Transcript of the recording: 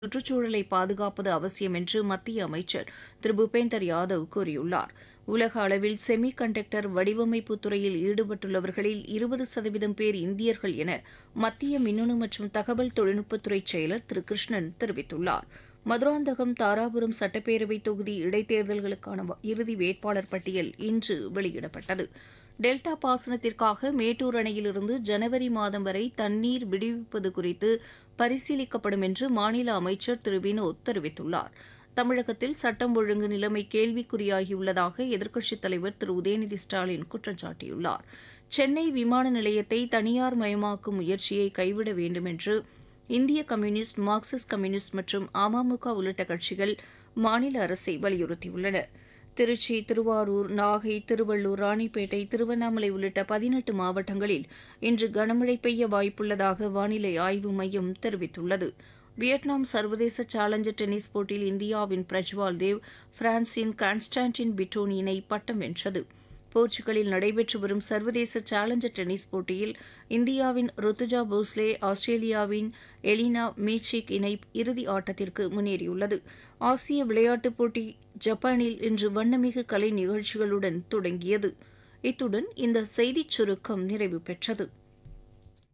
சுற்றுச்சூழலை பாதுகாப்பது அவசியம் என்று மத்திய அமைச்சர் திரு பூபேந்தர் யாதவ் கூறியுள்ளார் உலக அளவில் செமி கண்டக்டர் வடிவமைப்பு துறையில் ஈடுபட்டுள்ளவர்களில் இருபது சதவீதம் பேர் இந்தியர்கள் என மத்திய மின்னணு மற்றும் தகவல் தொழில்நுட்பத்துறை செயலர் திரு கிருஷ்ணன் தெரிவித்துள்ளார் மதுராந்தகம் தாராபுரம் சட்டப்பேரவை தொகுதி இடைத்தேர்தல்களுக்கான இறுதி வேட்பாளர் பட்டியல் இன்று வெளியிடப்பட்டது டெல்டா பாசனத்திற்காக மேட்டூர் அணையிலிருந்து ஜனவரி மாதம் வரை தண்ணீர் விடுவிப்பது குறித்து பரிசீலிக்கப்படும் என்று மாநில அமைச்சர் திரு வினோத் தெரிவித்துள்ளார் தமிழகத்தில் சட்டம் ஒழுங்கு நிலைமை கேள்விக்குறியாகியுள்ளதாக எதிர்க்கட்சித் தலைவர் திரு உதயநிதி ஸ்டாலின் குற்றம் சாட்டியுள்ளார் சென்னை விமான நிலையத்தை தனியார் மயமாக்கும் முயற்சியை கைவிட வேண்டும் என்று இந்திய கம்யூனிஸ்ட் மார்க்சிஸ்ட் கம்யூனிஸ்ட் மற்றும் அமமுக உள்ளிட்ட கட்சிகள் மாநில அரசை வலியுறுத்தியுள்ளன திருச்சி திருவாரூர் நாகை திருவள்ளூர் ராணிப்பேட்டை திருவண்ணாமலை உள்ளிட்ட பதினெட்டு மாவட்டங்களில் இன்று கனமழை பெய்ய வாய்ப்புள்ளதாக வானிலை ஆய்வு மையம் தெரிவித்துள்ளது வியட்நாம் சர்வதேச சேலஞ்சர் டென்னிஸ் போட்டியில் இந்தியாவின் பிரஜ்வால் தேவ் பிரான்சின் கான்ஸ்டான்டின் பிட்டோன் இணை பட்டம் வென்றது போர்ச்சுகலில் நடைபெற்று வரும் சர்வதேச சேலஞ்சர் டென்னிஸ் போட்டியில் இந்தியாவின் ருத்துஜா போஸ்லே ஆஸ்திரேலியாவின் எலினா மீச்சிக் இணை இறுதி ஆட்டத்திற்கு முன்னேறியுள்ளது ஆசிய விளையாட்டுப் போட்டி ஜப்பானில் இன்று வண்ணமிகு கலை நிகழ்ச்சிகளுடன் தொடங்கியது இத்துடன் இந்த செய்திச் சுருக்கம் நிறைவு பெற்றது